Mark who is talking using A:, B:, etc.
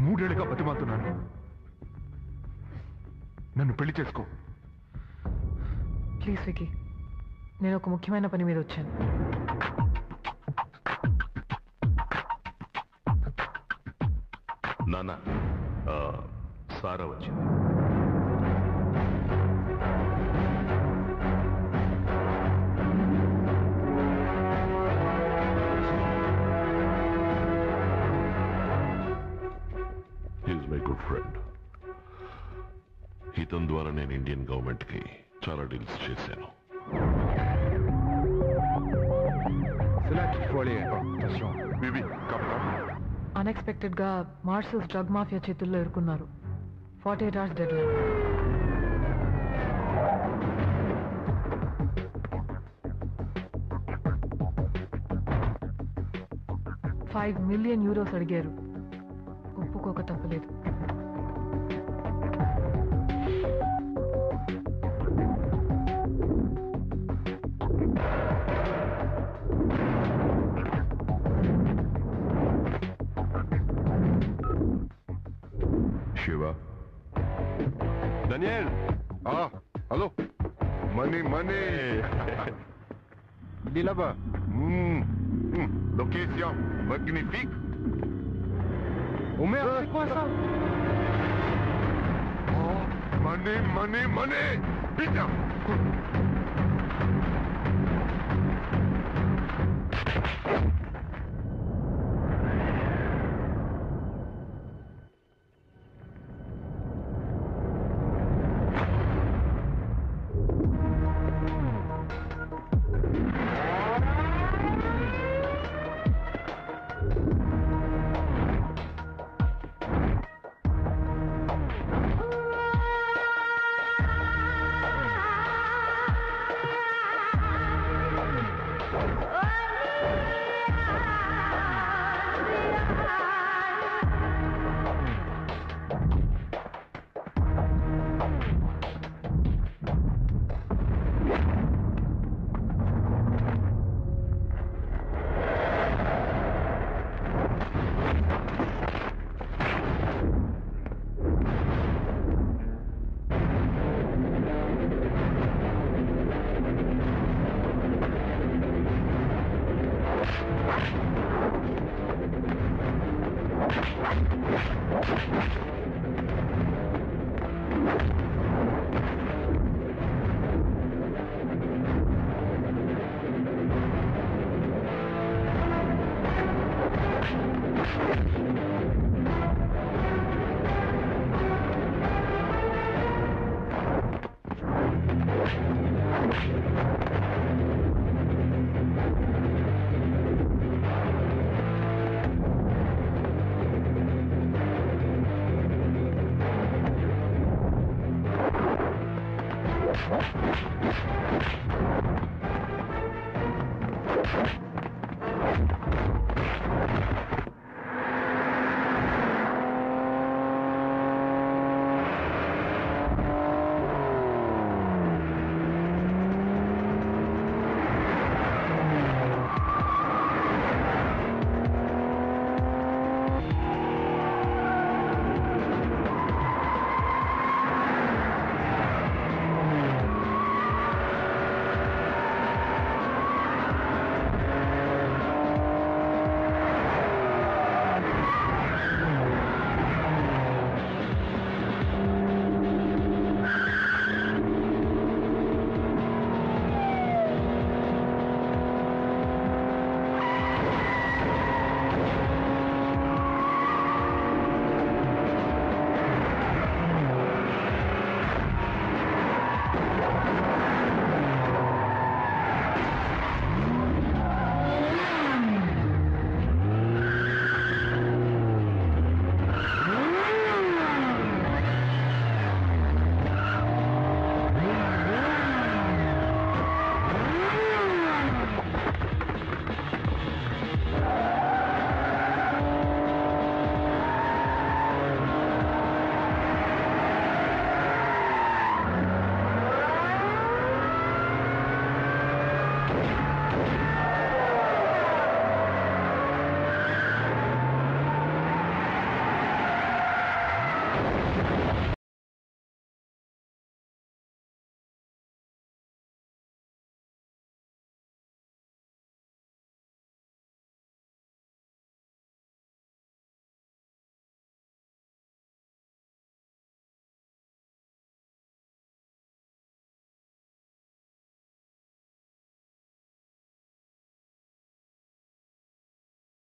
A: మూడేళ్లుగా బతిమాలుతున్నాను నన్ను పెళ్లి చేసుకో
B: ప్లీజ్ వికీ నేను ఒక ముఖ్యమైన పని మీద వచ్చాను
C: నాన్న ఆ, సారా వచ్చింది ఈజ్ మై గుడ్ ఫ్రెండ్ ఇతని ద్వారా నేను ఇండియన్ గవర్నమెంట్కి చాలా డీల్స్ చేశాను
A: C'est là qu'il faut aller. Attention. Oui, oui, capitaine.
B: Unexpected గా మార్షల్స్ డ్రగ్ మాఫియా చేతుల్లో ఇరుకున్నారు forty eight hours deadline five million euros అడిగారు ఒప్పుకోక తప్పలేదు
A: Shiva. Daniel Ah, allô Money, money Il est là-bas. Hmm, hmm, Location magnifique. Oh merde, c'est quoi ça Oh, money, money, money Putain